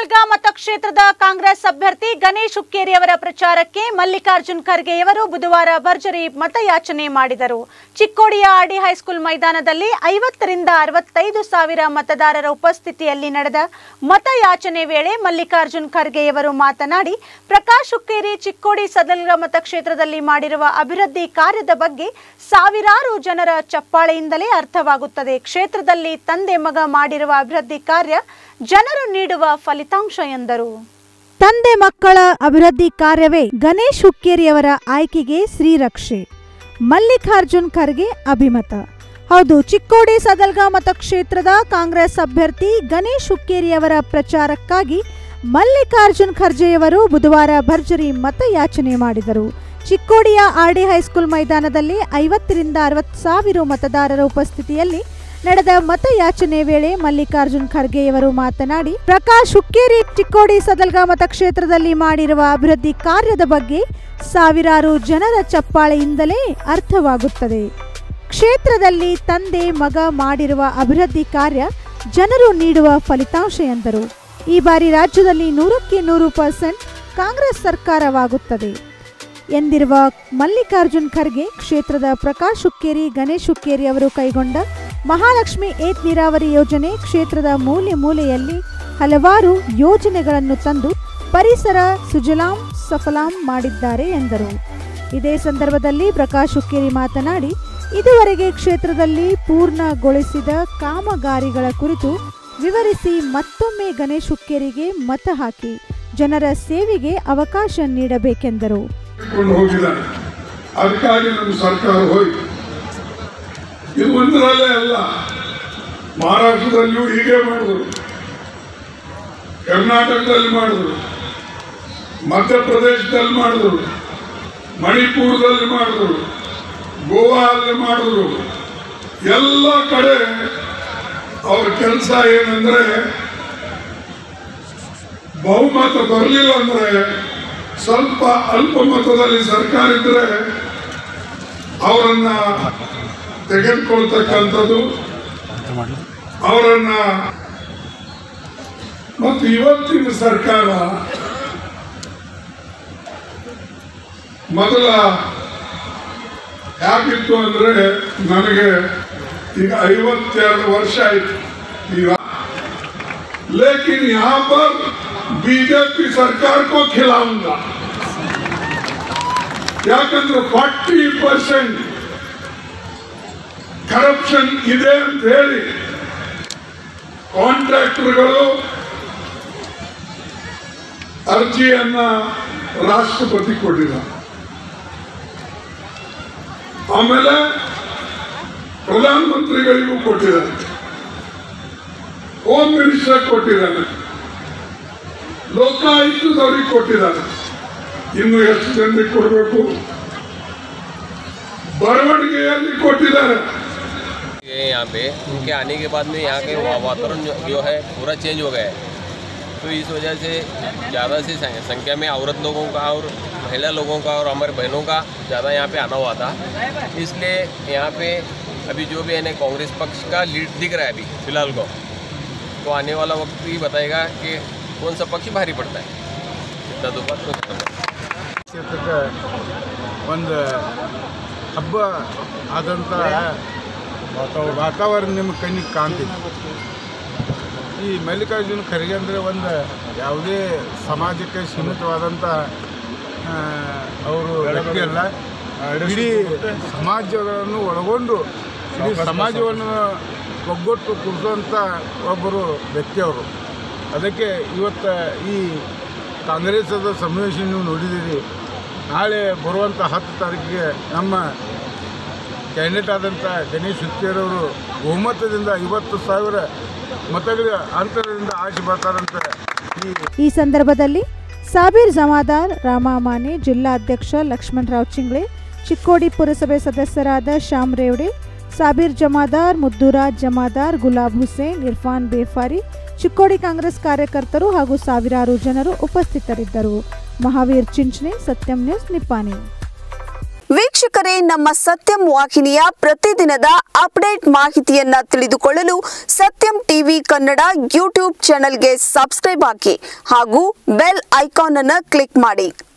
ಸದಲ್ಗಾ ಮತಕ್ಷೇತ್ರದ ಕಾಂಗ್ರೆಸ್ ಅಭ್ಯರ್ಥಿ ಗಣೇಶ್ ಹುಕ್ಕೇರಿ ಅವರ ಪ್ರಚಾರಕ್ಕೆ ಮಲ್ಲಿಕಾರ್ಜುನ್ ಖರ್ಗೆಯವರು ಬುಧವಾರ ಭರ್ಜರಿ ಮತಯಾಚನೆ ಮಾಡಿದರು ಚಿಕ್ಕೋಡಿಯ ಆರ್ಡಿ ಹೈಸ್ಕೂಲ್ ಮೈದಾನದಲ್ಲಿ ಐವತ್ತರಿಂದ ಅರವತ್ತೈದು ಸಾವಿರ ಮತದಾರರ ಉಪಸ್ಥಿತಿಯಲ್ಲಿ ನಡೆದ ಮತಯಾಚನೆ ವೇಳೆ ಮಲ್ಲಿಕಾರ್ಜುನ್ ಖರ್ಗೆಯವರು ಮಾತನಾಡಿ ಪ್ರಕಾಶ್ ಹುಕ್ಕೇರಿ ಚಿಕ್ಕೋಡಿ ಸದಲ್ಗಾ ಮತಕ್ಷೇತ್ರದಲ್ಲಿ ಮಾಡಿರುವ ಅಭಿವೃದ್ಧಿ ಕಾರ್ಯದ ಬಗ್ಗೆ ಸಾವಿರಾರು ಜನರ ಚಪ್ಪಾಳೆಯಿಂದಲೇ ಅರ್ಥವಾಗುತ್ತದೆ ಕ್ಷೇತ್ರದಲ್ಲಿ ತಂದೆ ಮಗ ಮಾಡಿರುವ ಅಭಿವೃದ್ಧಿ ಕಾರ್ಯ ಜನರು ನೀಡುವ ಫಲಿತಾಂಶ ಎಂದರು ತಂದೆ ಮಕ್ಕಳ ಅಭಿವೃದ್ಧಿ ಕಾರ್ಯವೇ ಗಣೇಶ್ ಹುಕ್ಕೇರಿಯವರ ಆಯ್ಕೆಗೆ ಶ್ರೀರಕ್ಷೆ ಮಲ್ಲಿಕಾರ್ಜುನ್ ಖರ್ಗೆ ಅಭಿಮತ ಹೌದು ಚಿಕ್ಕೋಡಿ ಸದಲ್ಗಾ ಮತಕ್ಷೇತ್ರದ ಕಾಂಗ್ರೆಸ್ ಅಭ್ಯರ್ಥಿ ಗಣೇಶ್ ಹುಕ್ಕೇರಿಯವರ ಪ್ರಚಾರಕ್ಕಾಗಿ ಮಲ್ಲಿಕಾರ್ಜುನ್ ಖರ್ಗೆಯವರು ಬುಧವಾರ ಭರ್ಜರಿ ಮತಯಾಚನೆ ಮಾಡಿದರು ಚಿಕ್ಕೋಡಿಯ ಆರ್ಡಿ ಹೈಸ್ಕೂಲ್ ಮೈದಾನದಲ್ಲಿ ಐವತ್ತರಿಂದ ಅರವತ್ತು ಸಾವಿರ ಮತದಾರರ ಉಪಸ್ಥಿತಿಯಲ್ಲಿ ನಡೆದ ಮತಯಾಚನೆ ವೇಳೆ ಮಲ್ಲಿಕಾರ್ಜುನ್ ಖರ್ಗೆಯವರು ಮಾತನಾಡಿ ಪ್ರಕಾಶ್ ಹುಕ್ಕೇರಿ ಚಿಕ್ಕೋಡಿ ಸದಲ್ಗಾ ಮತಕ್ಷೇತ್ರದಲ್ಲಿ ಮಾಡಿರುವ ಅಭಿವೃದ್ಧಿ ಕಾರ್ಯದ ಬಗ್ಗೆ ಸಾವಿರಾರು ಜನರ ಚಪ್ಪಾಳೆಯಿಂದಲೇ ಅರ್ಥವಾಗುತ್ತದೆ ಕ್ಷೇತ್ರದಲ್ಲಿ ತಂದೆ ಮಗ ಮಾಡಿರುವ ಅಭಿವೃದ್ಧಿ ಕಾರ್ಯ ಜನರು ನೀಡುವ ಫಲಿತಾಂಶ ಎಂದರು ಈ ಬಾರಿ ರಾಜ್ಯದಲ್ಲಿ ನೂರಕ್ಕೆ ನೂರು ಪರ್ಸೆಂಟ್ ಕಾಂಗ್ರೆಸ್ ಸರ್ಕಾರವಾಗುತ್ತದೆ ಎಂದಿರುವ ಮಲ್ಲಿಕಾರ್ಜುನ್ ಖರ್ಗೆ ಕ್ಷೇತ್ರದ ಪ್ರಕಾಶ್ ಹುಕ್ಕೇರಿ ಗಣೇಶ್ ಹುಕ್ಕೇರಿ ಅವರು ಕೈಗೊಂಡ ಮಹಾಲಕ್ಷ್ಮಿ ಏತ್ ನೀರಾವರಿ ಯೋಜನೆ ಕ್ಷೇತ್ರದ ಮೂಲೆ ಮೂಲೆಯಲ್ಲಿ ಹಲವಾರು ಯೋಜನೆಗಳನ್ನು ತಂದು ಪರಿಸರ ಸುಜಲಾಂ ಸಫಲಾಂ ಮಾಡಿದ್ದಾರೆ ಎಂದರು ಇದೇ ಸಂದರ್ಭದಲ್ಲಿ ಪ್ರಕಾಶ್ ಹುಕ್ಕೇರಿ ಮಾತನಾಡಿ ಇದುವರೆಗೆ ಕ್ಷೇತ್ರದಲ್ಲಿ ಪೂರ್ಣಗೊಳಿಸಿದ ಕಾಮಗಾರಿಗಳ ಕುರಿತು ವಿವರಿಸಿ ಮತ್ತೊಮ್ಮೆ ಗಣೇಶ್ ಹುಕ್ಕೇರಿಗೆ ಮತ ಹಾಕಿ ಜನರ ಸೇವೆಗೆ ಅವಕಾಶ ನೀಡಬೇಕೆಂದರು ಕೊಂಡು ಹೋಗಿದ್ದಾರೆ ಅದಕ್ಕಾಗಿ ನಮ್ಮ ಸರ್ಕಾರ ಹೋಯ್ತು ಇದು ಒಂದರಲ್ಲೇ ಅಲ್ಲ ಮಹಾರಾಷ್ಟ್ರದಲ್ಲಿಯೂ ಹೀಗೆ ಮಾಡಿದ್ರು ಕರ್ನಾಟಕದಲ್ಲಿ ಮಾಡಿದ್ರು ಮಧ್ಯಪ್ರದೇಶದಲ್ಲಿ ಮಾಡಿದ್ರು ಮಣಿಪುರದಲ್ಲಿ ಮಾಡಿದ್ರು ಗೋವಾದಲ್ಲಿ ಮಾಡಿದ್ರು ಎಲ್ಲ ಕಡೆ ಅವ್ರ ಕೆಲಸ ಏನಂದ್ರೆ ಬಹುಮತ ಬರಲಿಲ್ಲ ಅಂದ್ರೆ ಸ್ವಲ್ಪ ಅಲ್ಪ ಮತದಲ್ಲಿ ಸರ್ಕಾರ ಇದ್ರೆ ಅವರನ್ನ ತೆಗೆದುಕೊಳ್ತಕ್ಕಂಥದ್ದು ಅವರನ್ನ ಮತ್ತು ಇವತ್ತಿನ ಸರ್ಕಾರ ಮೊದಲ ಯಾಕಿತ್ತು ಅಂದ್ರೆ ನನಗೆ ಈಗ ಐವತ್ತೆರಡು ವರ್ಷ ಆಯ್ತು ಈಗ लेकिन यहाँ पर बीजेपी सरकार को खिलाऊंगा ಯಾಕಂದ್ರೆ ಫಾರ್ಟಿ ಪರ್ಸೆಂಟ್ ಕರಪ್ಷನ್ ಇದೆ ಅಂತ ಹೇಳಿ ಕಾಂಟ್ರಾಕ್ಟರ್ಗಳು ಅರ್ಜಿಯನ್ನ ರಾಷ್ಟ್ರಪತಿ ಕೊಟ್ಟಿದ್ದಾರೆ ಆಮೇಲೆ ಪ್ರಧಾನಮಂತ್ರಿಗಳಿಗೂ ಕೊಟ್ಟಿದ್ದಾರೆ ಹೋಮ್ ಮಿನಿಸ್ಟರ್ ಕೊಟ್ಟಿದ್ದಾನೆ ಲೋಕಾಯುಕ್ತದವ್ರಿಗೆ ಕೊಟ್ಟಿದ್ದಾರೆ ಇನ್ನು ಎಷ್ಟು ಜನರಿಗೆ ಕೊಡಬೇಕು ಬರವಣಿಗೆಯಲ್ಲಿ ಕೊಟ್ಟಿದ್ದಾರೆ ये यहाँ पे उनके आने के बाद में यहाँ के वा- वातावरण जो- जो है पूरा चेंज हो गया है तो इस वजह से ज़्यादा से सं- संख्या में औरत लोगों का और महिला लोगों का और हमारे बहनों का ज़्यादा यहाँ पे आना हुआ था इसलिए यहाँ पे अभी जो भी है ना कांग्रेस पक्ष का लीड दिख रहा है अभी फिलहाल को तो आने वाला वक्त ही बताएगा कि कौन सा पक्ष भारी पड़ता है इतना दो बात तो खत्म ಕ್ಷೇತ್ರಕ್ಕೆ ಒಂದು ಹಬ್ಬ ಆದಂಥ ವಾತಾವರಣ ನಿಮ್ಮ ಕಣ್ಣಿಗೆ ಕಾಣ್ತಿದೆ ಈ ಮಲ್ಲಿಕಾರ್ಜುನ ಖರ್ಗೆ ಅಂದರೆ ಒಂದು ಯಾವುದೇ ಸಮಾಜಕ್ಕೆ ಸೀಮಿತವಾದಂಥ ಅವರು ವ್ಯಕ್ತಿ ಅಲ್ಲ ಇಡೀ ಸಮಾಜಗಳನ್ನು ಒಳಗೊಂಡು ಇಡೀ ಸಮಾಜವನ್ನು ಒಗ್ಗಟ್ಟು ಕೂರಿಸುವಂಥ ಒಬ್ಬರು ವ್ಯಕ್ತಿ ಅವರು ಅದಕ್ಕೆ ಇವತ್ತು ಈ ಕಾಂಗ್ರೆಸ್ಸದ ಸಮಾವೇಶ ನೀವು ನೋಡಿದ್ದೀರಿ ನಾಳೆ ಬರುವಂಥ ಹತ್ತು ತಾರೀಕಿಗೆ ನಮ್ಮ ಕ್ಯಾಂಡಿಡೇಟ್ ಆದಂಥ ಗಣೇಶ್ ಹುಕ್ಕೇರವರು ಬಹುಮತದಿಂದ ಐವತ್ತು ಸಾವಿರ ಮತಗಳ ಅಂತರದಿಂದ ಆಚೆ ಬರ್ತಾರಂತ ಈ ಈ ಸಂದರ್ಭದಲ್ಲಿ ಸಾಬೀರ್ ಜಮಾದಾರ್ ರಾಮಾಮಾನೆ ಜಿಲ್ಲಾಧ್ಯಕ್ಷ ಲಕ್ಷ್ಮಣರಾವ್ ಚಿಂಗ್ಳೆ ಚಿಕ್ಕೋಡಿ ಪುರಸಭೆ ಸದಸ್ಯರಾದ ಶ್ಯಾಮ್ ರೇವಡೆ ಸಾಬೀರ್ ಜಮಾದಾರ್ ಮುದ್ದುರಾಜ್ ಜಮಾದಾರ್ ಗುಲಾಬ್ ಹುಸೇನ್ ಇರ್ಫಾನ್ ಬೇಫಾರಿ ಚಿಕ್ಕೋಡಿ ಕಾಂಗ್ರೆಸ್ ಕಾರ್ಯಕರ್ತರು ಹಾಗೂ ಸಾವಿರಾರು ಜನರು ಉಪಸ್ಥಿತರಿದ್ದರು ಮಹಾವೀರ್ ಚಿಂಚನೆ ಸತ್ಯಂ ನ್ಯೂಸ್ ನಿಪ್ಪಾಣಿ ವೀಕ್ಷಕರೇ ನಮ್ಮ ಸತ್ಯಂ ವಾಹಿನಿಯ ಪ್ರತಿದಿನದ ಅಪ್ಡೇಟ್ ಮಾಹಿತಿಯನ್ನ ತಿಳಿದುಕೊಳ್ಳಲು ಸತ್ಯಂ ಟಿವಿ ಕನ್ನಡ ಯೂಟ್ಯೂಬ್ ಚಾನೆಲ್ಗೆ ಸಬ್ಸ್ಕ್ರೈಬ್ ಹಾಕಿ ಹಾಗೂ ಬೆಲ್ ಐಕಾನ್ ಅನ್ನು ಕ್ಲಿಕ್ ಮಾಡಿ